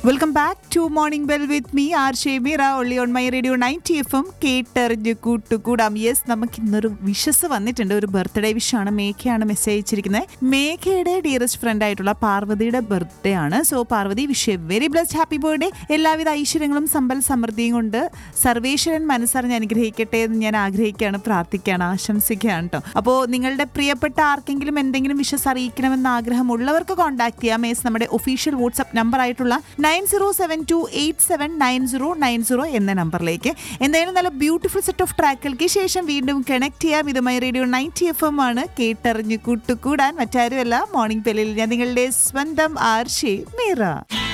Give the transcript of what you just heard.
welcome back to morning bell with me R Shemeera only on My Radio ninety F M കേട്ടറിഞ്ഞ് കൂട്ടുകൂടാം yes നമുക്ക് ഇന്നൊരു wishes വന്നിട്ടുണ്ട് ഒരു ബർത്ത്ഡേ വിഷാണ് മേഘയാണ് മെസ്സേജ് അയച്ചിരിക്കുന്നത് മേഘയുടെ ഡിയറസ്റ്റ് ഫ്രണ്ട് ആയിട്ടുള്ള പാർവതിയുടെ ബർത്ത്ഡേ ആണ് so Parvathi wish very blessed happy birthday എല്ലാവിധ ഐശ്വര്യങ്ങളും സമ്പൽ സമൃദ്ധിയും കൊണ്ട് സർവേശ്വരൻ മനസ്സറിഞ്ഞ് അനുഗ്രഹിക്കട്ടെ എന്ന് ഞാൻ ആഗ്രഹിക്കുകയാണ് പ്രാർത്ഥിക്കുകയാണ് ആശംസിക്കുകയാണ് കേട്ടോ അപ്പോൾ നിങ്ങളുടെ പ്രിയപ്പെട്ട ആർക്കെങ്കിലും എന്തെങ്കിലും വിഷസ് അറിയിക്കണമെന്ന് ആഗ്രഹമുള്ളവർക്ക് കോൺടാക്ട് ചെയ്യാം എസ് നമ്മുടെ ഒഫീഷ്യൽ വാട്സ്ആപ്പ് നമ്പർ ആയിട്ടുള്ള nine zero seven two eight seven nine zero nine zero എന്ന നമ്പറിലേക്ക് എന്തായാലും നല്ല ബ്യൂട്ടിഫുൾ സെറ്റ് ഓഫ് ട്രാക്കുകൾക്ക് ശേഷം വീണ്ടും കണക്ട് ചെയ്യാം ഇത് My Radio ninety F M ആണ് കേട്ടറിഞ്ഞ് കൂട്ടുകൂടാൻ മറ്റാരുമല്ല മോർണിംഗ് പെല്ലിൽ ഞാൻ നിങ്ങളുടെ സ്വന്തം ആർഷി മീറ